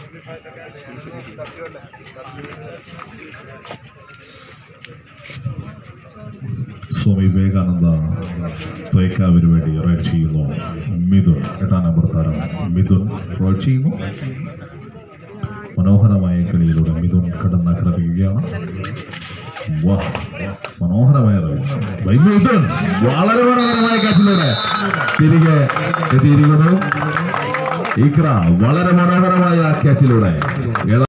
സ്വാമി വിവേകാനന്ദ ത്വയ്ക്കാവിന് വേണ്ടി റൈഡ് ചെയ്യുന്നു മിഥുൻ എട്ടാം നമ്പർ താരം മിഥുൻ റൈഡ് ചെയ്യുന്നു മനോഹരമായ കളിയിലൂടെ മിഥുൻ കടന്നാക്രമിക്കുകയാണ് വാ മനോഹരമായ റൈഡ് ബൈ മിഥുൻ വളരെ മനോഹരമായ കാച്ചിലൂടെ തിരികെ എത്തിയിരിക്കുന്നു ഇക്ര വളരെ മനോഹരമായ ക്യാച്ചിലൂടെ